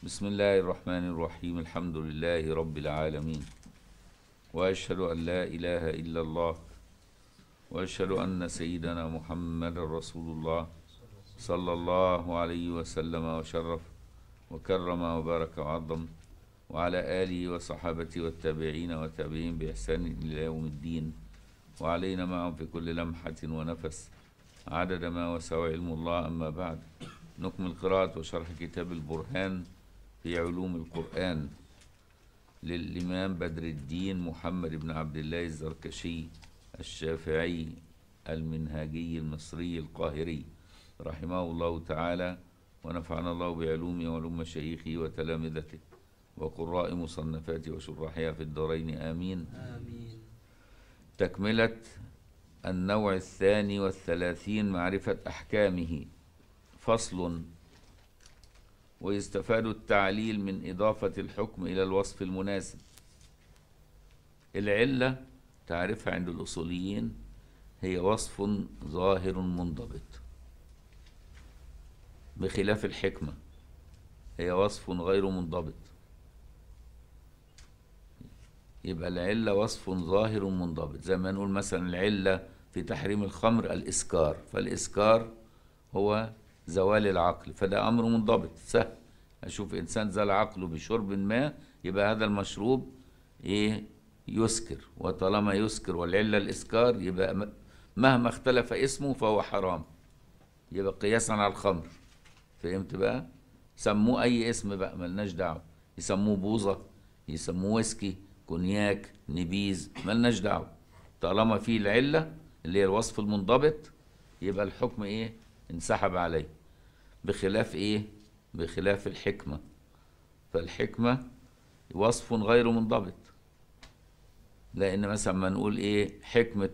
بسم الله الرحمن الرحيم الحمد لله رب العالمين واشهد ان لا اله الا الله واشهد ان سيدنا محمد رسول الله صلى الله عليه وسلم وشرف وكرم وبارك وعظم وعلى اله وصحابته والتابعين والتابعين باحسان الى يوم الدين وعلينا معهم في كل لمحه ونفس عدد ما وسع علم الله اما بعد نكمل قراءه وشرح كتاب البرهان في علوم القرآن للإمام بدر الدين محمد بن عبد الله الزركشي الشافعي المنهاجي المصري القاهري رحمه الله تعالى ونفعنا الله بعلومه وعلوم مشايخه وتلامذته وقراء مصنفاته وشراحها في الدارين آمين آمين تكملة النوع الثاني والثلاثين معرفة أحكامه فصل ويستفاد التعليل من إضافة الحكم إلى الوصف المناسب العلة تعرفها عند الأصوليين هي وصف ظاهر منضبط بخلاف الحكمة هي وصف غير منضبط يبقى العلة وصف ظاهر منضبط زي ما نقول مثلا العلة في تحريم الخمر الإسكار فالإسكار هو زوال العقل فده أمر منضبط سهل أشوف إنسان زال عقله بشرب ما يبقى هذا المشروب إيه يسكر وطالما يسكر والعلة الإسكار يبقى م- مهما اختلف اسمه فهو حرام يبقى قياسا على الخمر فهمت بقى سموه أي اسم بقى ملناش دعوة يسموه بوظة يسموه ويسكي كونياك نبيذ ملناش دعوة طالما فيه العلة اللي هي الوصف المنضبط يبقى الحكم ايه انسحب عليه بخلاف ايه بخلاف الحكمة فالحكمة وصف غير منضبط لان مثلا ما نقول ايه حكمة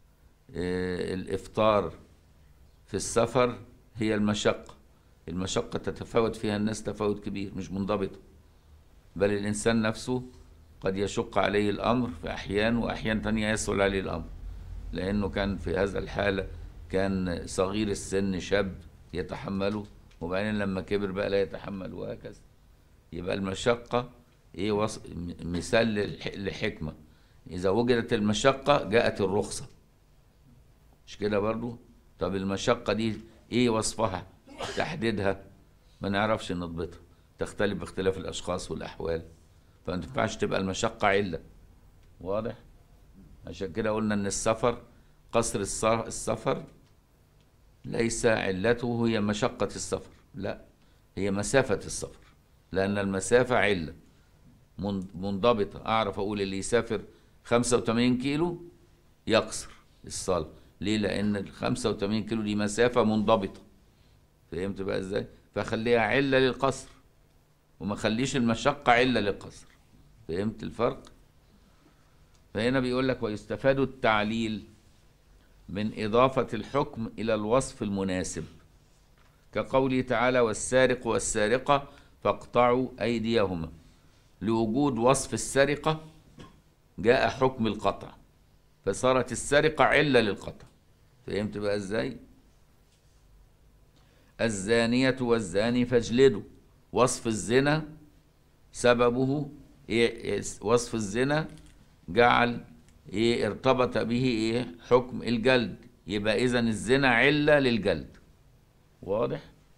إيه الافطار في السفر هي المشقة المشقة تتفاوت فيها الناس تفاوت كبير مش منضبطة بل الإنسان نفسه قد يشق عليه الأمر في أحيان وأحيان تانية يسهل عليه الأمر لأنه كان في هذا الحالة كان صغير السن شاب يتحمله وبعدين لما كبر بقى لا يتحمل وهكذا يبقى المشقة إيه وص... م- مثال للح... لحكمة إذا وجدت المشقة جاءت الرخصة مش كده برضو طب المشقة دي إيه وصفها تحديدها ما نعرفش نضبطها تختلف باختلاف الأشخاص والأحوال فما تنفعش تبقى المشقة علة واضح عشان كده قلنا ان السفر قصر الس- السفر ليس علته هي مشقة السفر لا هي مسافة السفر لأن المسافة علة من- منضبطة أعرف أقول اللي يسافر 85 كيلو يقصر الصلاة ليه؟ لأن ال 85 كيلو دي مسافة منضبطة فهمت بقى ازاي؟ فخليها علة للقصر وما خليش المشقة علة للقصر فهمت الفرق؟ فهنا بيقول لك ويستفاد التعليل من إضافة الحكم إلى الوصف المناسب كقوله تعالى والسارق والسارقة فاقطعوا أيديهما لوجود وصف السرقة جاء حكم القطع فصارت السرقة علة للقطع فهمت بقى ازاي؟ الزانية والزاني فاجلدوا وصف الزنا سببه إيه إيه- وصف الزنا جعل ايه ارتبط به ايه حكم الجلد يبقى اذا الزنا علة للجلد واضح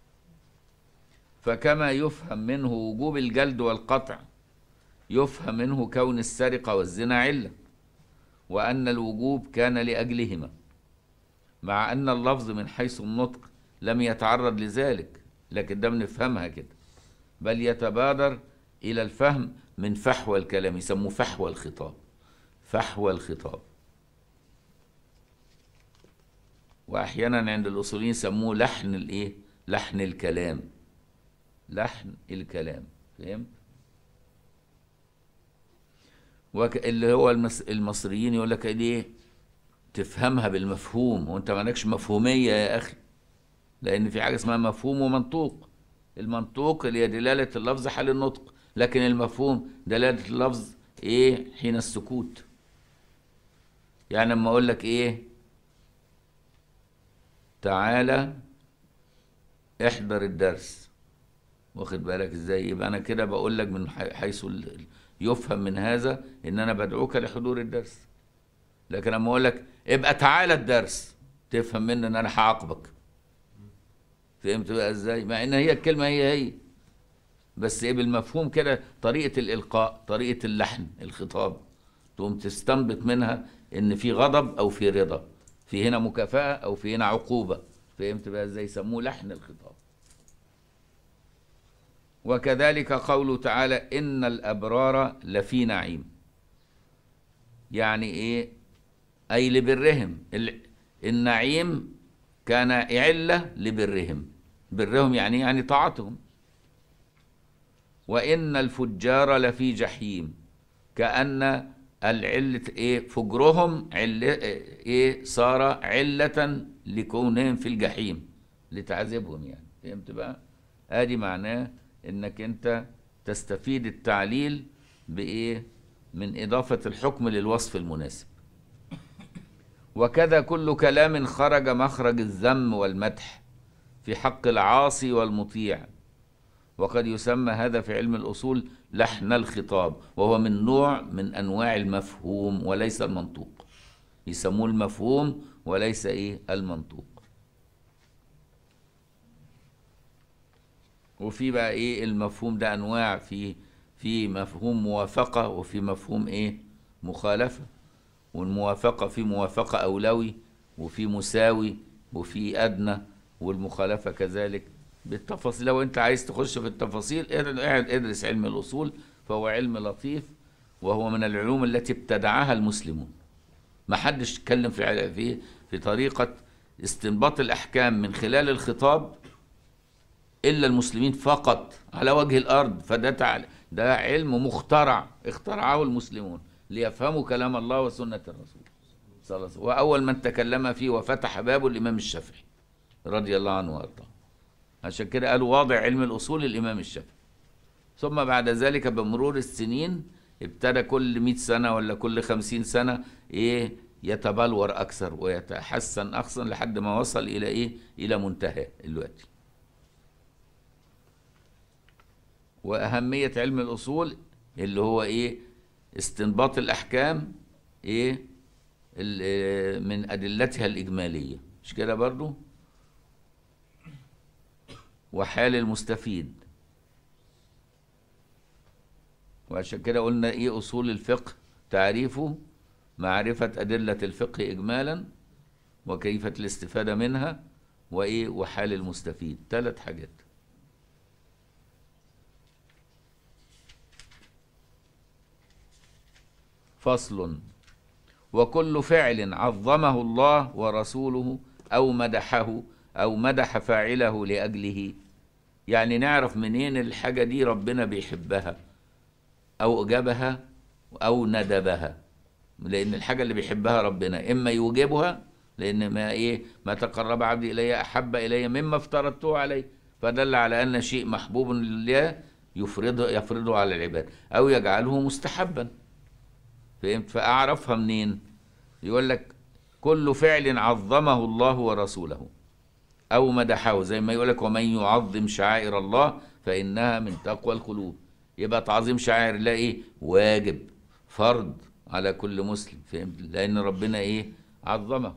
فكما يفهم منه وجوب الجلد والقطع يفهم منه كون السرقة والزنا علة وأن الوجوب كان لأجلهما مع أن اللفظ من حيث النطق لم يتعرض لذلك لكن ده بنفهمها كده بل يتبادر إلى الفهم من فحوى الكلام يسموه فحوى الخطاب فحوى الخطاب وأحيانا عند الأصوليين يسموه لحن الإيه؟ لحن الكلام لحن الكلام فهمت؟ وك... اللي هو المس... المصريين يقول لك ايه تفهمها بالمفهوم وانت مالكش مفهوميه يا اخي لان في حاجه اسمها مفهوم ومنطوق المنطوق اللي هي دلاله اللفظ حال النطق لكن المفهوم دلاله اللفظ ايه حين السكوت يعني لما اقول لك ايه تعالى احضر الدرس واخد بالك ازاي يبقى انا كده بقول لك من حي- حيث ال- يفهم من هذا ان انا بدعوك لحضور الدرس لكن لما اقول لك ابقى تعالى الدرس تفهم منه ان انا هعاقبك فهمت بقى ازاي مع ان هي الكلمه هي هي بس ايه بالمفهوم كده طريقه الالقاء طريقه اللحن الخطاب تقوم تستنبط منها ان في غضب او في رضا في هنا مكافاه او في هنا عقوبه فهمت بقى ازاي يسموه لحن الخطاب وكذلك قوله تعالى ان الابرار لفي نعيم يعني ايه اي لبرهم ال- النعيم كان عله لبرهم برهم يعني يعني طاعتهم وان الفجار لفي جحيم كان العلة ايه فجرهم علة ايه صار علة لكونهم في الجحيم لتعذيبهم يعني فهمت بقى ادي معناه انك انت تستفيد التعليل بايه من اضافة الحكم للوصف المناسب وكذا كل كلام خرج مخرج الذم والمدح في حق العاصي والمطيع وقد يسمى هذا في علم الأصول لحن الخطاب وهو من نوع من أنواع المفهوم وليس المنطوق يسموه المفهوم وليس إيه المنطوق وفي بقى إيه المفهوم ده أنواع في في مفهوم موافقة وفي مفهوم إيه مخالفة والموافقة في موافقة أولوي وفي مساوي وفي أدنى والمخالفة كذلك بالتفاصيل لو أنت عايز تخش في التفاصيل اقعد ادرس علم الأصول فهو علم لطيف وهو من العلوم التي ابتدعها المسلمون ما حدش اتكلم في ع- في في طريقة استنباط الأحكام من خلال الخطاب إلا المسلمين فقط على وجه الأرض فده تعال ده علم مخترع اخترعه المسلمون ليفهموا كلام الله وسنة الرسول صلى الله عليه وسلم وأول من تكلم فيه وفتح بابه الإمام الشافعي رضي الله عنه وأرضاه عشان كده قالوا واضع علم الأصول الإمام الشافعي ثم بعد ذلك بمرور السنين ابتدى كل 100 سنة ولا كل 50 سنة إيه يتبلور أكثر ويتحسن أكثر لحد ما وصل إلى إيه إلى منتهى دلوقتي وأهمية علم الأصول اللي هو إيه استنباط الأحكام إيه ال- آه، من أدلتها الإجمالية مش كده برضو وحال المستفيد وعشان كده قلنا ايه اصول الفقه تعريفه معرفة أدلة الفقه إجمالا وكيفية الاستفادة منها وإيه وحال المستفيد ثلاث حاجات فصل وكل فعل عظمه الله ورسوله أو مدحه أو مدح فاعله لأجله يعني نعرف منين الحاجة دي ربنا بيحبها أو أجابها أو ندبها لأن الحاجة اللي بيحبها ربنا إما يوجبها لأن ما إيه ما تقرب عبدي إلي أحب إلي مما افترضته عليه فدل على أن شيء محبوب لله يفرضه يفرضه على العباد أو يجعله مستحبا فهمت فأعرفها منين يقول لك كل فعل عظمه الله ورسوله أو مدحه زي ما يقول لك ومن يعظم شعائر الله فإنها من تقوى القلوب يبقى تعظيم شعائر الله إيه واجب فرض على كل مسلم فهمت لأن ربنا إيه عظمه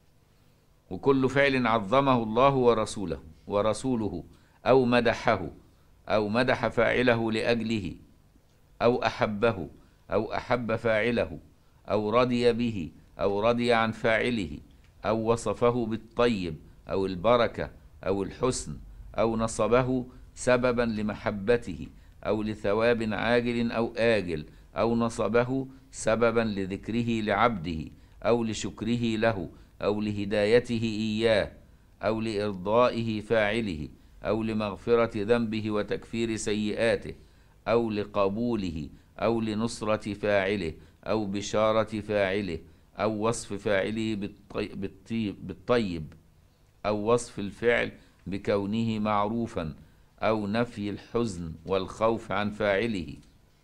وكل فعل عظمه الله ورسوله ورسوله أو مدحه أو مدح فاعله لأجله أو أحبه أو أحب فاعله أو رضي به أو رضي عن فاعله أو وصفه بالطيب أو البركة أو الحسن أو نصبه سببا لمحبته أو لثواب عاجل أو آجل أو نصبه سببا لذكره لعبده أو لشكره له أو لهدايته إياه أو لإرضائه فاعله أو لمغفرة ذنبه وتكفير سيئاته أو لقبوله أو لنصرة فاعله أو بشارة فاعله أو وصف فاعله بالطي- بالطيب, بالطيب أو وصف الفعل بكونه معروفا أو نفي الحزن والخوف عن فاعله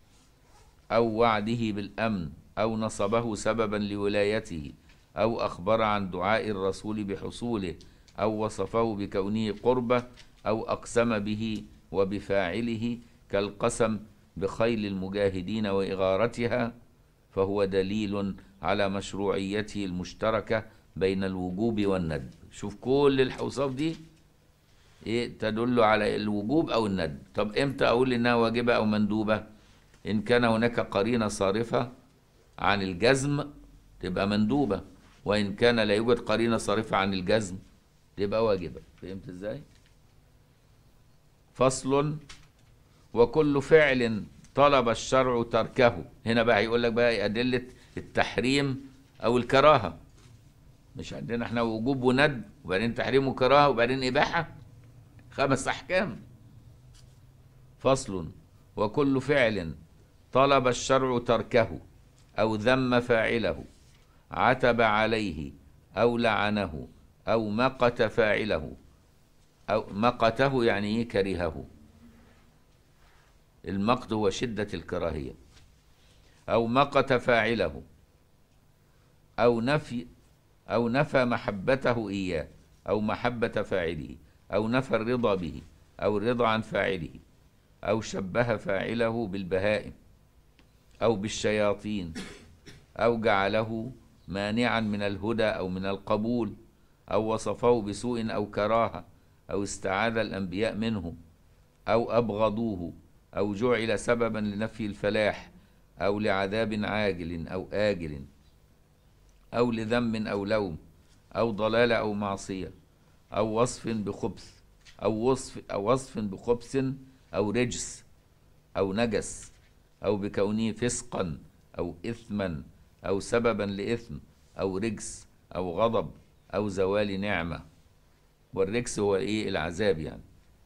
أو وعده بالأمن أو نصبه سببا لولايته أو أخبر عن دعاء الرسول بحصوله أو وصفه بكونه قربة أو أقسم به وبفاعله كالقسم بخيل المجاهدين وإغارتها فهو دليل على مشروعيته المشتركة بين الوجوب والندب شوف كل الأوصاف دي إيه تدل على الوجوب أو الندب طب إمتى أقول إنها واجبة أو مندوبة إن كان هناك قرينة صارفة عن الجزم تبقى مندوبة وإن كان لا يوجد قرينة صارفة عن الجزم تبقى واجبة فهمت إزاي؟ فصل وكل فعل طلب الشرع تركه هنا بقى يقول لك بقى أدلة التحريم أو الكراهة مش عندنا احنا وجوب وند وبعدين تحريم وكراهة وبعدين إباحة خمس أحكام فصل وكل فعل طلب الشرع تركه أو ذم فاعله عتب عليه أو لعنه أو مقت فاعله أو مقته يعني إيه كرهه المقت هو شدة الكراهية أو مقت فاعله أو نفي أو نفى محبته إياه أو محبة فاعله أو نفى الرضا به أو الرضا عن فاعله أو شبه فاعله بالبهائم أو بالشياطين أو جعله مانعا من الهدى أو من القبول أو وصفه بسوء أو كراهة أو استعاذ الأنبياء منه أو أبغضوه أو جعل سببا لنفي الفلاح أو لعذاب عاجل أو آجل أو لذم أو لوم أو ضلال أو معصية أو وصف بخبث أو وصف أو وصف بخبث أو رجس أو نجس أو بكونه فسقا أو إثما أو سببا لإثم أو رجس أو غضب أو زوال نعمة والرجس هو إيه العذاب يعني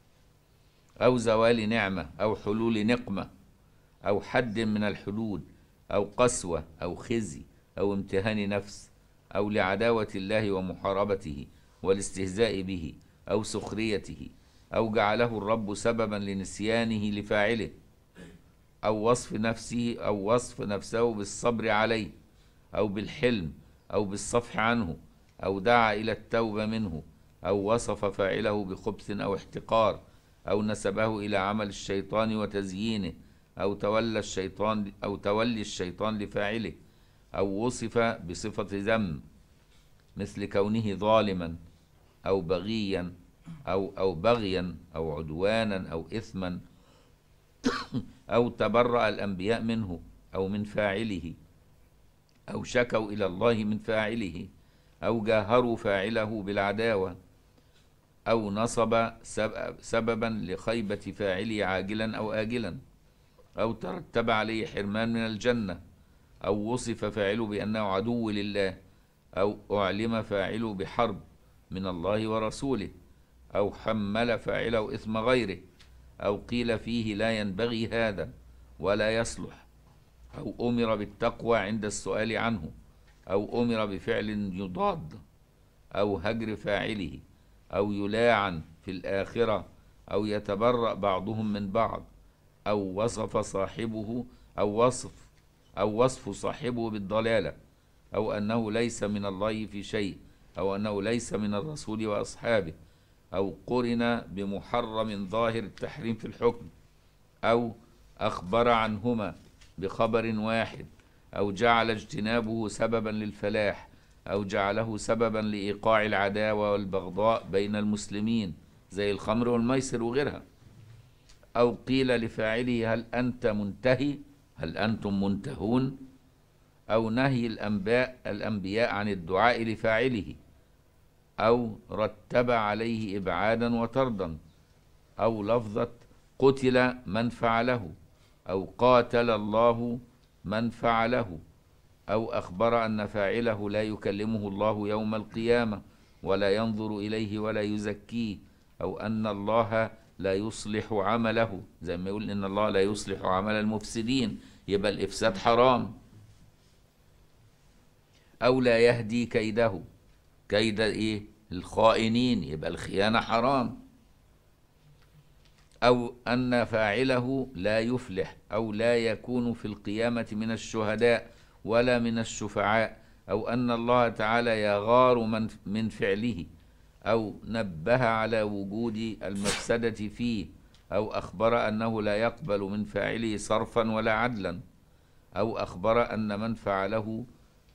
أو زوال نعمة أو حلول نقمة أو حد من الحدود أو قسوة أو خزي أو امتهان نفس أو لعداوة الله ومحاربته والاستهزاء به أو سخريته أو جعله الرب سببا لنسيانه لفاعله أو وصف نفسه أو وصف نفسه بالصبر عليه أو بالحلم أو بالصفح عنه أو دعا إلى التوبة منه أو وصف فاعله بخبث أو احتقار أو نسبه إلى عمل الشيطان وتزيينه أو تولى الشيطان أو تولي الشيطان لفاعله أو وصف بصفة ذم مثل كونه ظالما أو بغيا أو أو بغيا أو عدوانا أو إثما أو تبرأ الأنبياء منه أو من فاعله أو شكوا إلى الله من فاعله أو جاهروا فاعله بالعداوة أو نصب سببا لخيبة فاعله عاجلا أو آجلا أو ترتب عليه حرمان من الجنة أو وصف فاعله بأنه عدو لله أو أعلم فاعله بحرب من الله ورسوله أو حمل فاعله إثم غيره أو قيل فيه لا ينبغي هذا ولا يصلح أو أمر بالتقوى عند السؤال عنه أو أمر بفعل يضاد أو هجر فاعله أو يلاعن في الآخرة أو يتبرأ بعضهم من بعض أو وصف صاحبه أو وصف أو وصف صاحبه بالضلالة أو أنه ليس من الله في شيء أو أنه ليس من الرسول وأصحابه أو قرن بمحرم ظاهر التحريم في الحكم أو أخبر عنهما بخبر واحد أو جعل اجتنابه سببا للفلاح أو جعله سببا لإيقاع العداوة والبغضاء بين المسلمين زي الخمر والميسر وغيرها أو قيل لفاعله هل أنت منتهي هل أنتم منتهون أو نهي الأنباء الأنبياء عن الدعاء لفاعله أو رتب عليه إبعادا وطردا أو لفظة قتل من فعله أو قاتل الله من فعله أو أخبر أن فاعله لا يكلمه الله يوم القيامة ولا ينظر إليه ولا يزكيه أو أن الله لا يصلح عمله زي ما يقول إن الله لا يصلح عمل المفسدين يبقى الإفساد حرام أو لا يهدي كيده كيد إيه الخائنين يبقى الخيانة حرام أو أن فاعله لا يفلح أو لا يكون في القيامة من الشهداء ولا من الشفعاء أو أن الله تعالى يغار من من فعله أو نبه على وجود المفسدة فيه أو أخبر أنه لا يقبل من فاعله صرفا ولا عدلا أو أخبر أن من فعله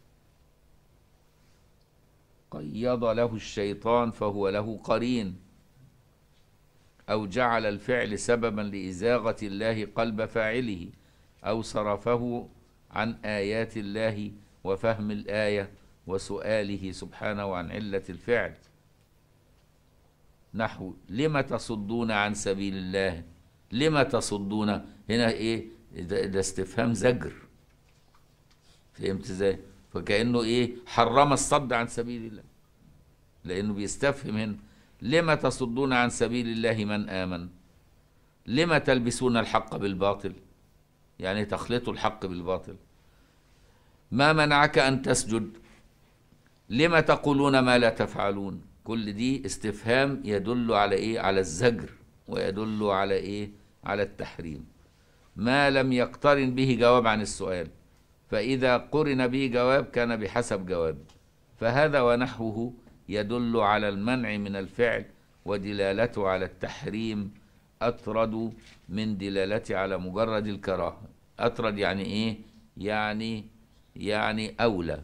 قيض له الشيطان فهو له قرين أو جعل الفعل سببا لإزاغة الله قلب فاعله أو صرفه عن آيات الله وفهم الآية وسؤاله سبحانه عن علة الفعل نحو لم تصدون عن سبيل الله لم تصدون هنا ايه ده, ده استفهام زجر فهمت ازاي فكأنه ايه حرم الصد عن سبيل الله لانه بيستفهم هنا لم تصدون عن سبيل الله من آمن لم تلبسون الحق بالباطل يعني تخلطوا الحق بالباطل ما منعك أن تسجد لم تقولون ما لا تفعلون كل دي استفهام يدل على ايه على الزجر ويدل على ايه على التحريم ما لم يقترن به جواب عن السؤال فإذا قرن به جواب كان بحسب جواب فهذا ونحوه يدل على المنع من الفعل ودلالته على التحريم أطرد من دلالته على مجرد الكراهة أطرد يعني إيه؟ يعني يعني أولى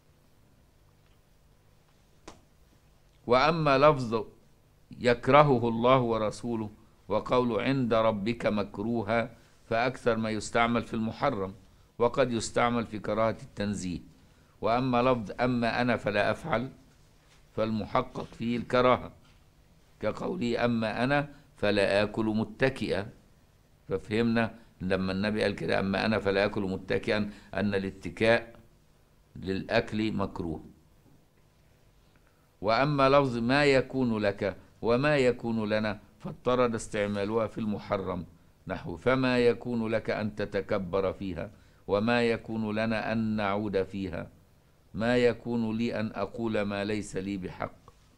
وأما لفظ يكرهه الله ورسوله وقول عند ربك مكروها فأكثر ما يستعمل في المحرم وقد يستعمل في كراهة التنزيه وأما لفظ أما أنا فلا أفعل فالمحقق فيه الكراهة كقوله أما أنا فلا آكل متكئا ففهمنا لما النبي قال كده أما أنا فلا آكل متكئا أن الاتكاء للأكل مكروه وأما لفظ ما يكون لك وما يكون لنا فاضطرد استعمالها في المحرم نحو فما يكون لك أن تتكبر فيها وما يكون لنا أن نعود فيها ما يكون لي أن أقول ما ليس لي بحق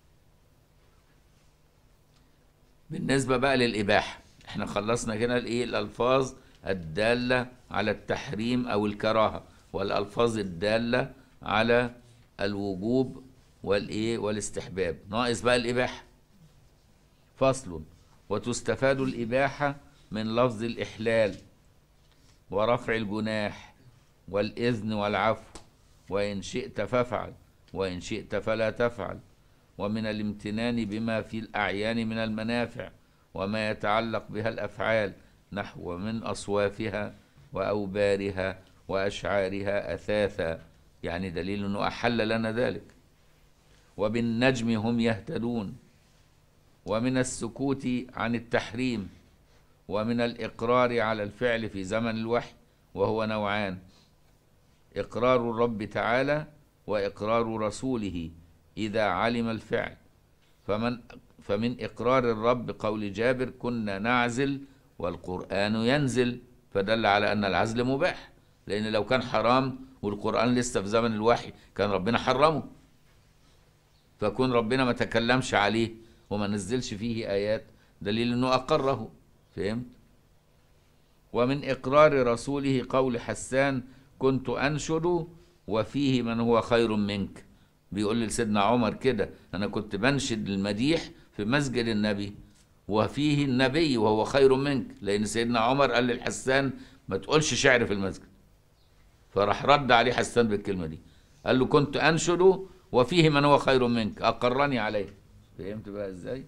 بالنسبة بقى للإباحة احنا خلصنا هنا الايه الألفاظ الدالة على التحريم أو الكراهة والألفاظ الدالة على الوجوب والايه والاستحباب ناقص بقى الإباحة فصل وتستفاد الإباحة من لفظ الإحلال ورفع الجناح والإذن والعفو وإن شئت فافعل وإن شئت فلا تفعل ومن الامتنان بما في الأعيان من المنافع وما يتعلق بها الأفعال نحو من أصوافها وأوبارها وأشعارها أثاثا يعني دليل أنه أحل لنا ذلك وبالنجم هم يهتدون ومن السكوت عن التحريم ومن الإقرار على الفعل في زمن الوحي وهو نوعان إقرار الرب تعالى وإقرار رسوله إذا علم الفعل فمن فمن إقرار الرب قول جابر كنا نعزل والقرآن ينزل فدل على أن العزل مباح لأن لو كان حرام والقرآن لسه في زمن الوحي كان ربنا حرمه فكون ربنا ما تكلمش عليه وما نزلش فيه آيات دليل أنه أقره فهمت ومن إقرار رسوله قول حسان كنت أنشد وفيه من هو خير منك بيقول لسيدنا عمر كده أنا كنت بنشد المديح في مسجد النبي وفيه النبي وهو خير منك لأن سيدنا عمر قال للحسان ما تقولش شعر في المسجد فراح رد عليه حسان بالكلمة دي قال له كنت أنشد وفيه من هو خير منك أقرني عليه فهمت بقى إزاي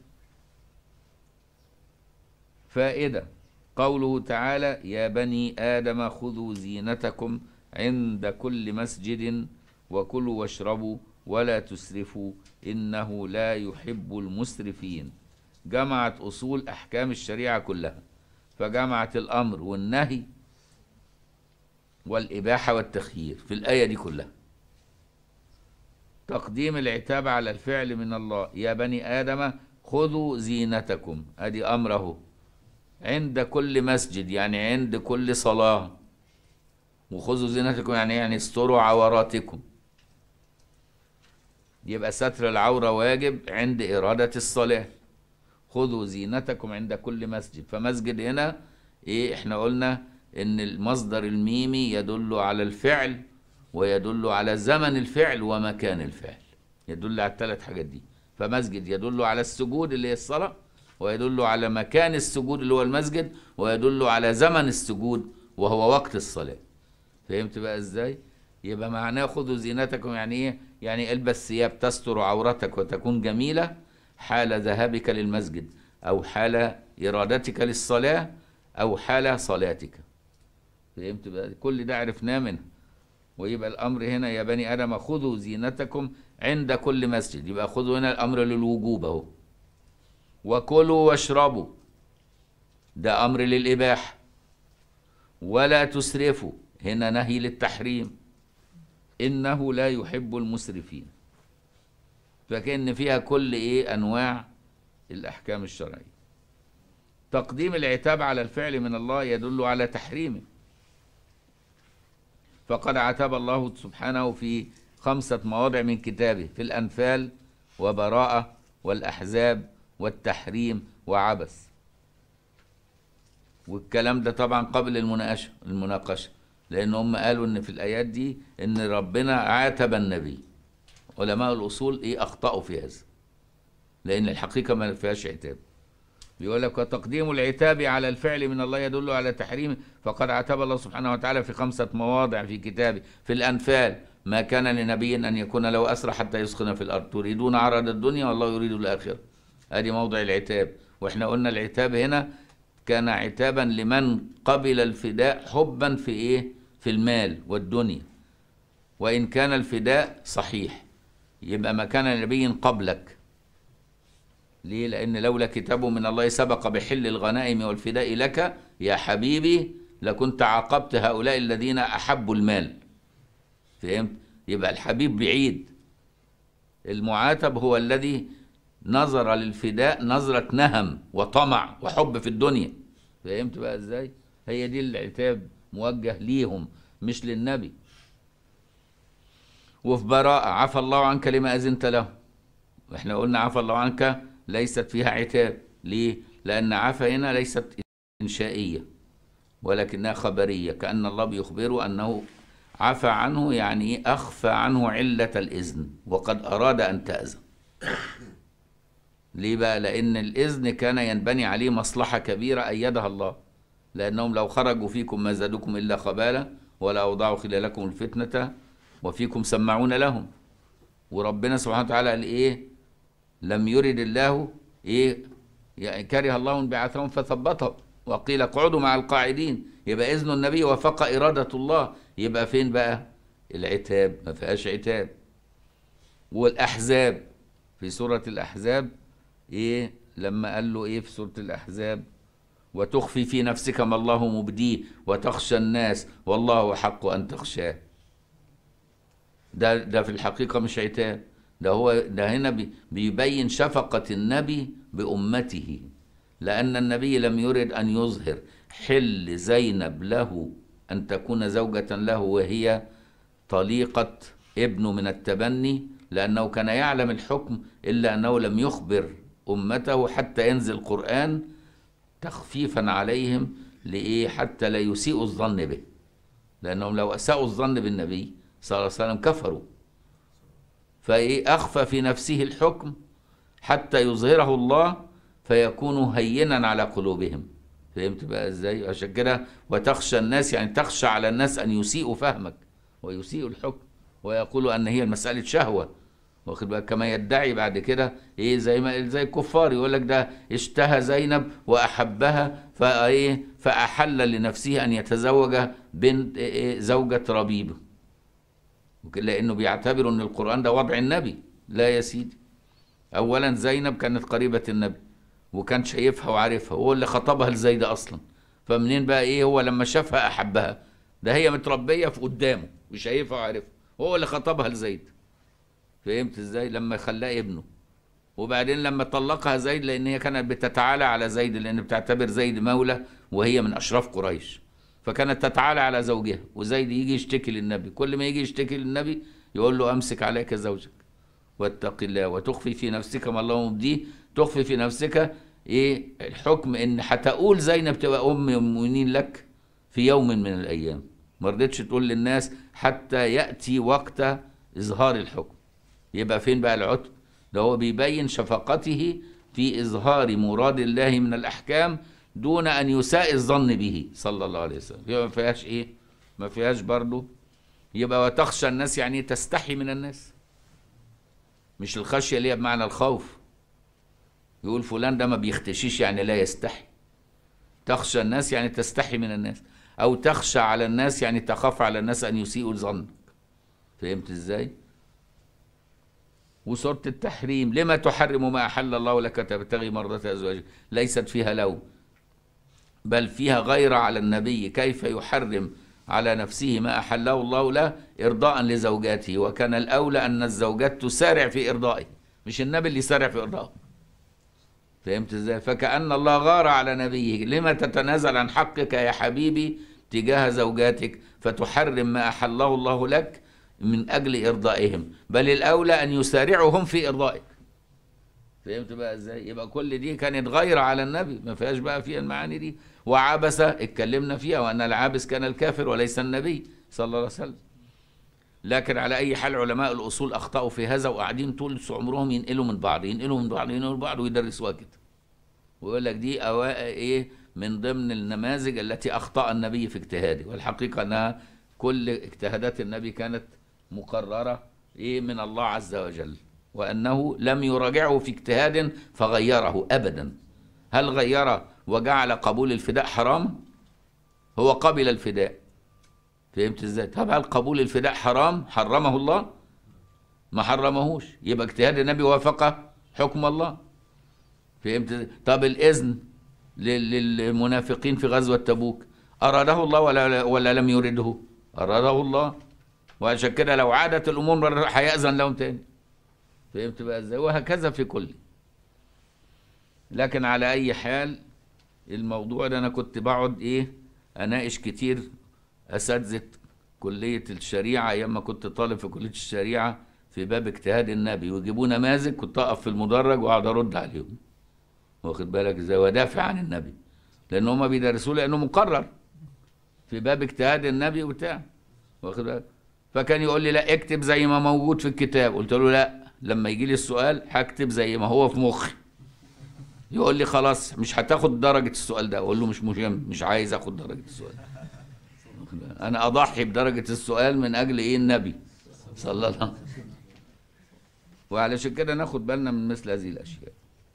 فائدة قوله تعالى يا بني آدم خذوا زينتكم عند كل مسجد وكلوا واشربوا ولا تسرفوا إنه لا يحب المسرفين جمعت أصول أحكام الشريعة كلها فجمعت الأمر والنهي والإباحة والتخيير في الآية دي كلها تقديم العتاب على الفعل من الله يا بني آدم خذوا زينتكم أدي أمره عند كل مسجد يعني عند كل صلاة وخذوا زينتكم يعني يعني استروا عوراتكم يبقى ستر العورة واجب عند إرادة الصلاة خذوا زينتكم عند كل مسجد فمسجد هنا ايه احنا قلنا ان المصدر الميمي يدل على الفعل ويدل على زمن الفعل ومكان الفعل يدل على الثلاث حاجات دي فمسجد يدل على السجود اللي هي الصلاة ويدل على مكان السجود اللي هو المسجد ويدل على زمن السجود وهو وقت الصلاة فهمت بقى ازاي يبقى معناه خذوا زينتكم يعني ايه يعني البس ثياب تستر عورتك وتكون جميلة حال ذهابك للمسجد او حال ارادتك للصلاة او حال صلاتك فهمت بقى كل ده عرفناه منه ويبقى الامر هنا يا بني ادم خذوا زينتكم عند كل مسجد يبقى خذوا هنا الامر للوجوب اهو وكلوا واشربوا ده امر للاباحه ولا تسرفوا هنا نهي للتحريم انه لا يحب المسرفين فكأن فيها كل ايه انواع الاحكام الشرعيه تقديم العتاب على الفعل من الله يدل على تحريمه فقد عتب الله سبحانه في خمسة مواضع من كتابه في الأنفال وبراءة والأحزاب والتحريم وعبس والكلام ده طبعا قبل المناقشة المناقشة لأن هم قالوا إن في الآيات دي إن ربنا عاتب النبي علماء الأصول إيه أخطأوا في هذا لأن الحقيقة ما فيهاش عتاب بيقول لك وتقديم العتاب على الفعل من الله يدل على تحريمه فقد عتب الله سبحانه وتعالى في خمسة مواضع في كتابه في الأنفال ما كان لنبي أن يكون له أسرى حتى يسخن في الأرض تريدون عرض الدنيا والله يريد الآخرة ادي موضع العتاب واحنا قلنا العتاب هنا كان عتابا لمن قبل الفداء حبا في ايه في المال والدنيا وان كان الفداء صحيح يبقى ما كان نبي قبلك ليه لان لولا كتاب من الله سبق بحل الغنائم والفداء لك يا حبيبي لكنت عاقبت هؤلاء الذين احبوا المال فهمت يبقى الحبيب بعيد المعاتب هو الذي نظر للفداء نظرة نهم وطمع وحب في الدنيا فهمت بقى ازاي هي دي العتاب موجه ليهم مش للنبي وفي براءة عفى الله عنك لما أذنت له احنا قلنا عفى الله عنك ليست فيها عتاب ليه لأن عفى هنا ليست إنشائية ولكنها خبرية كأن الله بيخبره أنه عفى عنه يعني أخفى عنه علة الإذن وقد أراد أن تأذن ليه بقى لأن الإذن كان ينبني عليه مصلحة كبيرة أيدها الله لأنهم لو خرجوا فيكم ما زادوكم إلا خبالة ولا أوضعوا خلالكم الفتنة وفيكم سمعون لهم وربنا سبحانه وتعالى قال إيه لم يرد الله إيه يعني كره الله انبعاثهم فثبطهم وقيل اقعدوا مع القاعدين يبقى إذن النبي وفق إرادة الله يبقى فين بقى العتاب ما فيهاش عتاب والأحزاب في سورة الأحزاب إيه لما قال له إيه في سورة الأحزاب وتخفي في نفسك ما الله مبديه وتخشى الناس والله حق أن تخشاه ده ده في الحقيقة مش عتاب ده هو ده هنا بي- بيبين شفقة النبي بأمته لأن النبي لم يرد أن يظهر حل زينب له أن تكون زوجة له وهي طليقة ابنه من التبني لأنه كان يعلم الحكم إلا أنه لم يخبر أمته حتى ينزل القرآن تخفيفا عليهم لإيه حتى لا يسيئوا الظن به لأنهم لو أساءوا الظن بالنبي صلى الله عليه وسلم كفروا فإيه أخفى في نفسه الحكم حتى يظهره الله فيكون هينا على قلوبهم فهمت بقى ازاي عشان كده وتخشى الناس يعني تخشى على الناس ان يسيئوا فهمك ويسيئوا الحكم ويقولوا ان هي مساله شهوه واخد بالك كما يدعي بعد كده ايه زي ما زي الكفار يقول لك ده اشتهى زينب واحبها فايه فاحل لنفسه ان يتزوج بنت إيه إيه زوجة ربيبه لانه بيعتبروا ان القران ده وضع النبي لا يا سيدي اولا زينب كانت قريبه النبي وكان شايفها وعارفها هو اللي خطبها لزيد اصلا فمنين بقى ايه هو لما شافها احبها ده هي متربيه في قدامه وشايفها وعارفها هو اللي خطبها لزيد فهمت ازاي لما خلاه ابنه وبعدين لما طلقها زيد لان هي كانت بتتعالى على زيد لان بتعتبر زيد مولى وهي من اشراف قريش فكانت تتعالى على زوجها وزيد يجي يشتكي للنبي كل ما يجي يشتكي للنبي يقول له امسك عليك زوجك واتق الله وتخفي في نفسك ما الله مبديه تخفي في نفسك ايه الحكم ان هتقول زينب تبقى ام المؤمنين لك في يوم من الايام ما رضيتش تقول للناس حتى ياتي وقت اظهار الحكم يبقى فين بقى العتب ده هو بيبين شفقته في إظهار مراد الله من الأحكام دون أن يساء الظن به صلى الله عليه وسلم يبقى ما فيهاش إيه ما فيهاش برضه يبقى وتخشى الناس يعني تستحي من الناس مش الخشية اللي هي بمعنى الخوف يقول فلان ده ما بيختشيش يعني لا يستحي تخشى الناس يعني تستحي من الناس أو تخشى على الناس يعني تخاف على الناس أن يسيئوا ظنك فهمت إزاي؟ وسورة التحريم لما تحرم ما أحل الله لك تبتغي مرضات أزواجك ليست فيها لوم بل فيها غيرة على النبي كيف يحرم على نفسه ما أحله الله له إرضاء لزوجاته وكان الأولى أن الزوجات تسارع في إرضائه مش النبي اللي يسارع في إرضائه فهمت ازاي فكأن الله غار على نبيه لما تتنازل عن حقك يا حبيبي تجاه زوجاتك فتحرم ما أحله الله لك من أجل إرضائهم بل الأولى أن يسارعوا هم في إرضائك فهمت بقى ازاي يبقى كل دي كانت غيرة على النبي ما فيهاش بقى فيها المعاني دي وعبس اتكلمنا فيها وأن العابس كان الكافر وليس النبي صلى الله عليه وسلم لكن على أي حال علماء الأصول أخطأوا في هذا وقاعدين طول عمرهم ينقلوا من بعض ينقلوا من بعض ينقلوا من بعض ويدرسوها كده ويقول لك دي أوا... إيه من ضمن النماذج التي أخطأ النبي في اجتهاده والحقيقة أنها كل اجتهادات النبي كانت مقررة إيه من الله عز وجل وأنه لم يراجعه في اجتهاد فغيره أبدا هل غير وجعل قبول الفداء حرام هو قبل الفداء فهمت ازاي طب هل قبول الفداء حرام حرمه الله ما حرمهوش يبقى اجتهاد النبي وافق حكم الله فهمت ازاي طب الاذن لل- للمنافقين في غزوه تبوك اراده الله ولا ولا لم يرده اراده الله وعشان كده لو عادت الامور هيأذن لهم تاني فهمت بقى ازاي وهكذا في كل لكن على اي حال الموضوع ده انا كنت بقعد ايه اناقش كتير اساتذه كليه الشريعه ايام ما كنت طالب في كليه الشريعه في باب اجتهاد النبي ويجيبوا نماذج كنت اقف في المدرج واقعد ارد عليهم واخد بالك ازاي وادافع عن النبي لان هم بيدرسوه لانه مقرر في باب اجتهاد النبي وبتاع واخد بالك فكان يقول لي لا اكتب زي ما موجود في الكتاب قلت له لا لما يجي لي السؤال هكتب زي ما هو في مخي يقول لي خلاص مش هتاخد درجة السؤال ده اقول له مش مهم مش عايز اخد درجة السؤال انا اضحي بدرجة السؤال من اجل ايه النبي صلى الله عليه وسلم وعلشان كده ناخد بالنا من مثل هذه الاشياء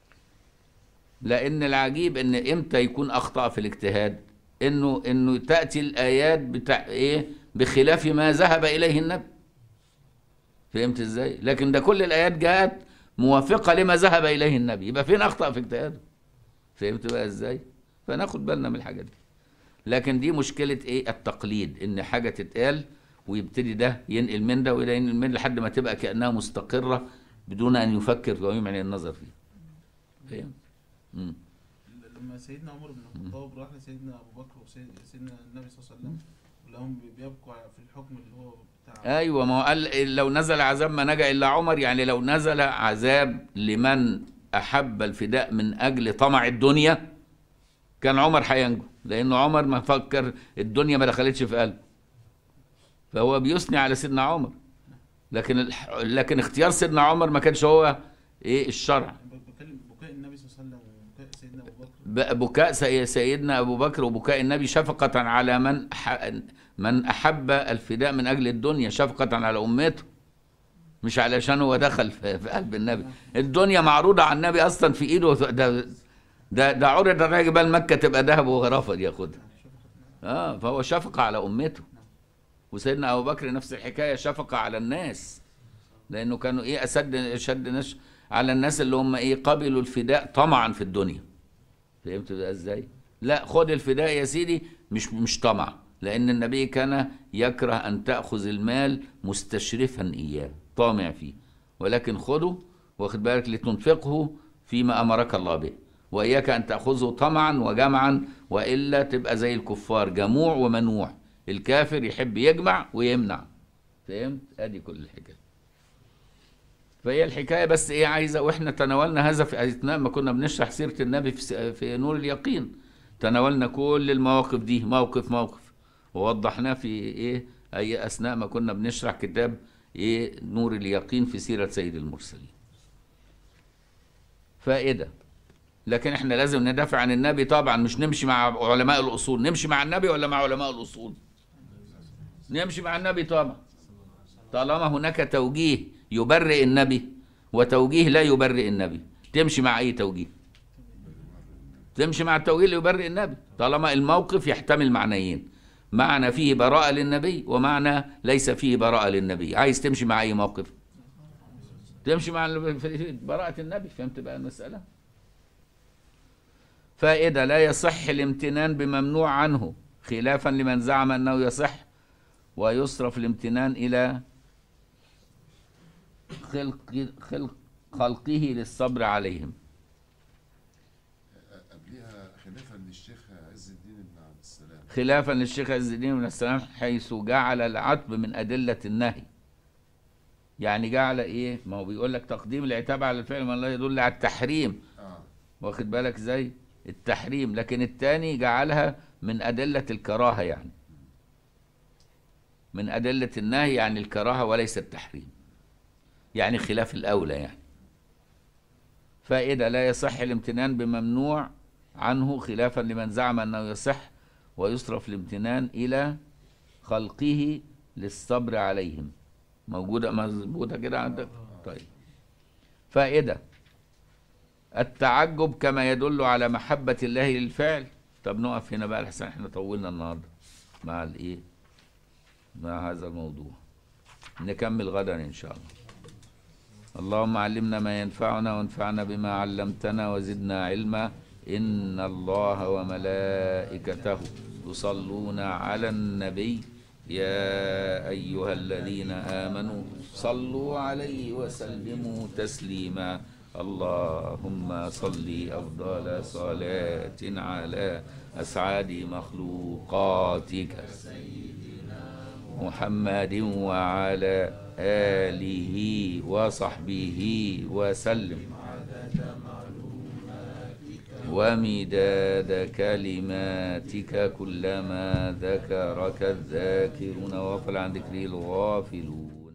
لان العجيب ان امتى يكون اخطا في الاجتهاد انه انه تاتي الايات بتاع ايه بخلاف ما ذهب اليه النبي فهمت ازاي لكن ده كل الايات جاءت موافقه لما ذهب اليه النبي يبقى فين اخطا في اجتهاده فهمت بقى ازاي فناخد بالنا من الحاجات دي لكن دي مشكله ايه التقليد ان حاجه تتقال ويبتدي ده ينقل من ده وده ينقل من لحد ما تبقى كانها مستقره بدون ان يفكر ويمعن النظر فيها فهمت مم. لما سيدنا عمر بن الخطاب راح لسيدنا ابو بكر وسيدنا النبي صلى الله عليه وسلم ولهم بيبقوا في الحكم اللي هو بتاع ايوه ما هو قال لو نزل عذاب ما نجا الا عمر يعني لو نزل عذاب لمن احب الفداء من اجل طمع الدنيا كان عمر هينجو لانه عمر ما فكر الدنيا ما دخلتش في قلبه فهو بيثني على سيدنا عمر لكن الح... لكن اختيار سيدنا عمر ما كانش هو ايه الشرع بتكلم بكاء النبي صلى الله عليه وسلم وبكاء سيدنا ابو بكر ب- بكاء سي- سيدنا ابو بكر وبكاء النبي شفقة على من ح... من احب الفداء من اجل الدنيا شفقة على امته مش علشان هو دخل في في قلب النبي الدنيا معروضة على النبي اصلا في ايده ده ده ده عرض على جبال مكة تبقى ذهب ورفض ياخدها اه فهو شفقة على امته وسيدنا ابو بكر نفس الحكاية شفقة على الناس لانه كانوا ايه اشد اشد ناس على الناس اللي هم ايه قبلوا الفداء طمعا في الدنيا فهمت ده ازاي؟ لا خد الفداء يا سيدي مش مش طمع لان النبي كان يكره ان تاخذ المال مستشرفا اياه طامع فيه ولكن خده واخد بالك لتنفقه فيما امرك الله به واياك ان تاخذه طمعا وجمعا والا تبقى زي الكفار جموع ومنوع الكافر يحب يجمع ويمنع فهمت ادي كل الحكايه فهي الحكايه بس ايه عايزه واحنا تناولنا هذا في اثناء ما كنا بنشرح سيره النبي في, س- في نور اليقين تناولنا كل المواقف دي موقف موقف ووضحناه في ايه اي اثناء ما كنا بنشرح كتاب ايه نور اليقين في سيره سيد المرسلين فائده لكن احنا لازم ندافع عن النبي طبعا مش نمشي مع علماء الاصول نمشي مع النبي ولا مع علماء الاصول نمشي مع النبي طبعا طالما هناك توجيه يبرئ النبي وتوجيه لا يبرئ النبي تمشي مع اي توجيه تمشي مع التوجيه اللي يبرئ النبي طالما الموقف يحتمل معنيين معنى فيه براءة للنبي ومعنى ليس فيه براءة للنبي عايز تمشي مع اي موقف تمشي مع ال- في براءة النبي فهمت بقى المسألة فائدة لا يصح الامتنان بممنوع عنه خلافا لمن زعم أنه يصح ويصرف الامتنان إلى خلق خلق خلقه للصبر عليهم قبلها خلافا للشيخ عز الدين بن عبد السلام خلافا للشيخ عز الدين بن السلام حيث جعل العتب من أدلة النهي يعني جعل إيه ما هو بيقول لك تقديم العتاب على الفعل ما لا يدل على التحريم اه واخد بالك زي التحريم لكن التاني جعلها من أدلة الكراهة يعني من أدلة النهي يعني الكراهة وليس التحريم يعني خلاف الأولى يعني فائدة لا يصح الامتنان بممنوع عنه خلافا لمن زعم أنه يصح ويصرف الامتنان إلى خلقه للصبر عليهم موجودة مظبوطة كده عندك طيب فائدة التعجب كما يدل على محبة الله للفعل طب نقف هنا بقى لحسن احنا طولنا النهارده مع الايه مع هذا الموضوع نكمل غدا ان شاء الله اللهم علمنا ما ينفعنا وانفعنا بما علمتنا وزدنا علما ان الله وملائكته يصلون على النبي يا ايها الذين امنوا صلوا عليه وسلموا تسليما اللهم صل افضل صلاه على اسعد مخلوقاتك محمد وعلى آله وصحبه وسلم ومداد كلماتك كلما ذكرك الذاكرون وغفل عن ذكره الغافلون